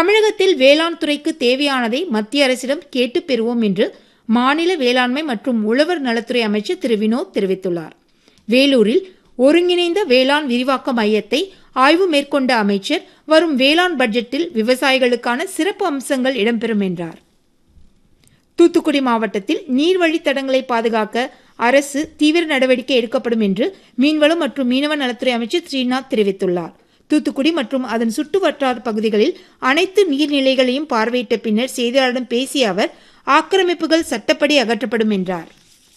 தமிழகத்தில் வேளாண் துறைக்கு தேவையானதை மத்திய அரசிடம் கேட்டு பெறுவோம் என்று மாநில வேளாண்மை மற்றும் உழவர் நலத்துறை அமைச்சர் திரு வினோத் தெரிவித்துள்ளார் வேலூரில் ஒருங்கிணைந்த வேளாண் விரிவாக்க மையத்தை ஆய்வு மேற்கொண்ட அமைச்சர் வரும் வேளாண் பட்ஜெட்டில் விவசாயிகளுக்கான சிறப்பு அம்சங்கள் இடம்பெறும் என்றார் தூத்துக்குடி மாவட்டத்தில் நீர்வழித் தடங்களை பாதுகாக்க அரசு தீவிர நடவடிக்கை எடுக்கப்படும் என்று மீன்வளம் மற்றும் மீனவ நலத்துறை அமைச்சர் ஸ்ரீநாத் தெரிவித்துள்ளார் தூத்துக்குடி மற்றும் அதன் சுற்று வட்டார பகுதிகளில் அனைத்து நீர்நிலைகளையும் பார்வையிட்ட பின்னர் செய்தியாளரிடம் பேசிய அவர் ஆக்கிரமிப்புகள் சட்டப்படி அகற்றப்படும் என்றார்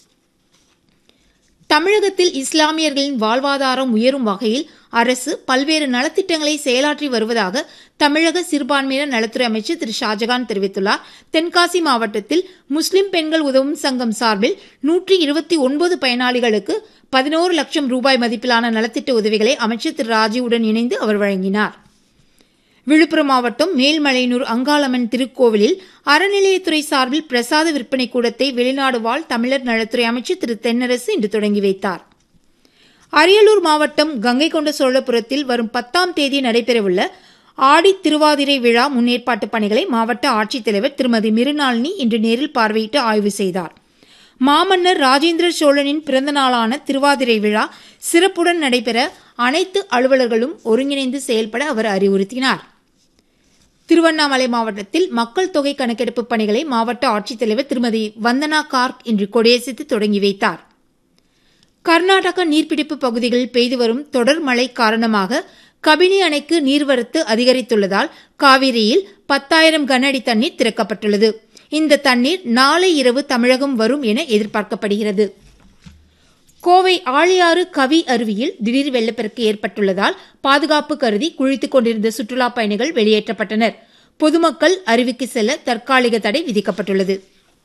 தமிழகத்தில் இஸ்லாமியர்களின் வாழ்வாதாரம் உயரும் வகையில் அரசு பல்வேறு நலத்திட்டங்களை செயலாற்றி வருவதாக தமிழக சிறுபான்மையினர் நலத்துறை அமைச்சர் திரு ஷாஜகான் தெரிவித்துள்ளார் தென்காசி மாவட்டத்தில் முஸ்லிம் பெண்கள் உதவும் சங்கம் சார்பில் நூற்றி இருபத்தி ஒன்பது பயனாளிகளுக்கு பதினோரு லட்சம் ரூபாய் மதிப்பிலான நலத்திட்ட உதவிகளை அமைச்சர் திரு ராஜீவுடன் இணைந்து அவர் வழங்கினார் விழுப்புரம் மாவட்டம் மேல்மலையனூர் அங்காளம்மன் திருக்கோவிலில் அறநிலையத்துறை சார்பில் பிரசாத விற்பனை கூடத்தை வெளிநாடு வாழ் தமிழர் நலத்துறை அமைச்சர் திரு தென்னரசு இன்று தொடங்கி வைத்தார் அரியலூர் மாவட்டம் கங்கை கொண்ட சோழபுரத்தில் வரும் பத்தாம் தேதி நடைபெறவுள்ள ஆடி திருவாதிரை விழா முன்னேற்பாட்டு பணிகளை மாவட்ட ஆட்சித்தலைவர் திருமதி மிருநாளினி இன்று நேரில் பார்வையிட்டு ஆய்வு செய்தார் மாமன்னர் ராஜேந்திர சோழனின் பிறந்த நாளான திருவாதிரை விழா சிறப்புடன் நடைபெற அனைத்து அலுவலர்களும் ஒருங்கிணைந்து செயல்பட அவர் அறிவுறுத்தினார் திருவண்ணாமலை மாவட்டத்தில் மக்கள் தொகை கணக்கெடுப்பு பணிகளை மாவட்ட ஆட்சித்தலைவர் திருமதி வந்தனா கார்க் இன்று கொடியசைத்து தொடங்கி வைத்தார் கர்நாடக நீர்பிடிப்பு பகுதிகளில் பெய்து வரும் தொடர் மழை காரணமாக கபினி அணைக்கு நீர்வரத்து அதிகரித்துள்ளதால் காவிரியில் பத்தாயிரம் கன அடி தண்ணீர் திறக்கப்பட்டுள்ளது இந்த தண்ணீர் நாளை இரவு தமிழகம் வரும் என எதிர்பார்க்கப்படுகிறது கோவை ஆழியாறு கவி அருவியில் திடீர் வெள்ளப்பெருக்கு ஏற்பட்டுள்ளதால் பாதுகாப்பு கருதி குளித்துக் கொண்டிருந்த சுற்றுலாப் பயணிகள் வெளியேற்றப்பட்டனர் பொதுமக்கள் அருவிக்கு செல்ல தற்காலிக தடை விதிக்கப்பட்டுள்ளது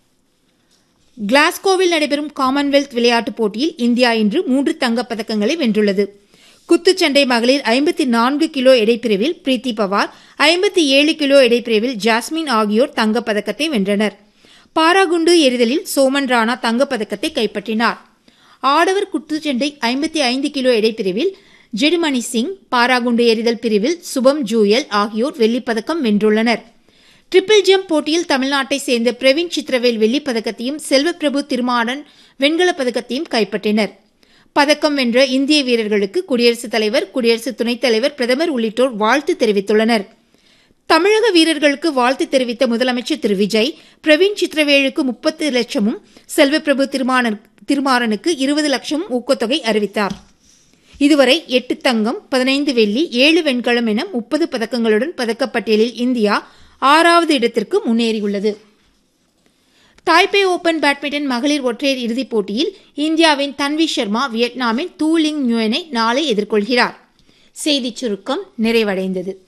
கிளாஸ்கோவில் நடைபெறும் காமன்வெல்த் விளையாட்டுப் போட்டியில் இந்தியா இன்று மூன்று தங்கப் பதக்கங்களை வென்றுள்ளது குத்துச்சண்டை மகளிர் ஐம்பத்தி நான்கு கிலோ எடைப்பிரிவில் பிரீத்தி பவார் ஐம்பத்தி ஏழு கிலோ எடைப்பிரிவில் ஜாஸ்மின் ஆகியோர் தங்கப் பதக்கத்தை வென்றனர் பாராகுண்டு எறிதலில் சோமன் ராணா தங்கப் பதக்கத்தை கைப்பற்றினார் ஆடவர் குத்துச்சண்டை ஐம்பத்தி ஐந்து கிலோ எடைப்பிரிவில் ஜெடுமணி சிங் பாராகுண்டு எறிதல் பிரிவில் சுபம் ஜூயல் ஆகியோர் வெள்ளிப்பதக்கம் வென்றுள்ளனர் ட்ரிபிள் ஜம்ப் போட்டியில் தமிழ்நாட்டை சேர்ந்த பிரவீன் சித்ரவேல் வெள்ளிப்பதக்கத்தையும் செல்வப்பிரபு திருமாறன் வெண்கலப் பதக்கத்தையும் கைப்பற்றினர் பதக்கம் வென்ற இந்திய வீரர்களுக்கு குடியரசுத் தலைவர் குடியரசு துணைத் தலைவர் பிரதமர் உள்ளிட்டோர் வாழ்த்து தெரிவித்துள்ளனர் தமிழக வீரர்களுக்கு வாழ்த்து தெரிவித்த முதலமைச்சர் திரு விஜய் பிரவீன் சித்ரவேலுக்கு முப்பத்து லட்சமும் செல்வப்பிரபு திருமாறனுக்கு இருபது லட்சமும் ஊக்கத்தொகை அறிவித்தார் இதுவரை எட்டு தங்கம் பதினைந்து வெள்ளி ஏழு வெண்கலம் என முப்பது பதக்கங்களுடன் பதக்கப்பட்டியலில் இந்தியா ஆறாவது இடத்திற்கு முன்னேறியுள்ளது தாய்பே ஓபன் பேட்மிண்டன் மகளிர் ஒற்றையர் இறுதிப் போட்டியில் இந்தியாவின் தன்வி சர்மா வியட்நாமின் தூலிங் நியூயனை நாளை எதிர்கொள்கிறார் செய்திச் சுருக்கம் நிறைவடைந்தது